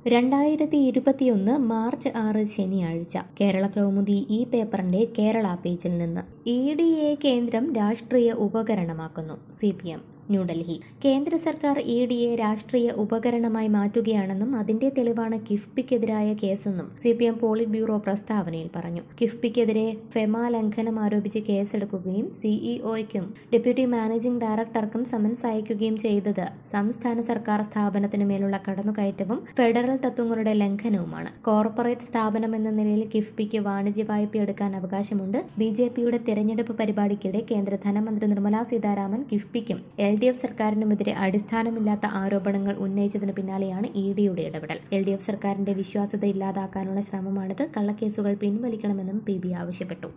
രണ്ടായിരത്തി ഇരുപത്തിയൊന്ന് മാർച്ച് ആറ് ശനിയാഴ്ച കേരള കൗമുദി ഈ പേപ്പറിന്റെ കേരള പേജിൽ നിന്ന് ഇ ഡി എ കേന്ദ്രം രാഷ്ട്രീയ ഉപകരണമാക്കുന്നു സി പി എം ന്യൂഡൽഹി കേന്ദ്ര സർക്കാർ ഇ ഡി എ രാഷ്ട്രീയ ഉപകരണമായി മാറ്റുകയാണെന്നും അതിന്റെ തെളിവാണ് കിഫ്ബിക്കെതിരായ കേസെന്നും C P M politburo പ്രസ്താവനയിൽ പറഞ്ഞു കിഫ്ബിക്കെതിരെ ഫെമ ലംഘനം ആരോപിച്ച് കേസെടുക്കുകയും സിഇഒയ്ക്കും ഡെപ്യൂട്ടി മാനേജിംഗ് ഡയറക്ടർക്കും സമൻസ് അയക്കുകയും ചെയ്തത് സംസ്ഥാന സർക്കാർ സ്ഥാപനത്തിന് മേലുള്ള കടന്നുകയറ്റവും ഫെഡറൽ തത്വങ്ങളുടെ ലംഘനവുമാണ് കോർപ്പറേറ്റ് സ്ഥാപനം എന്ന നിലയിൽ കിഫ്ബിക്ക് വാണിജ്യ വായ്പ എടുക്കാൻ അവകാശമുണ്ട് ബി ജെ പിയുടെ തെരഞ്ഞെടുപ്പ് പരിപാടിക്കിടെ കേന്ദ്ര ധനമന്ത്രി നിർമ്മലാ സീതാരാമൻ കിഫ്ബിക്കും എൽ ഡി എഫ് സർക്കാരിനുമെതിരെ അടിസ്ഥാനമില്ലാത്ത ആരോപണങ്ങൾ ഉന്നയിച്ചതിന് പിന്നാലെയാണ് ഇ ഡിയുടെ ഇടപെടൽ എൽ ഡി എഫ് സർക്കാരിന്റെ വിശ്വാസ്യത ഇല്ലാതാക്കാനുള്ള ശ്രമമാണിത് കള്ളക്കേസുകൾ പിൻവലിക്കണമെന്നും പി ബി ആവശ്യപ്പെട്ടു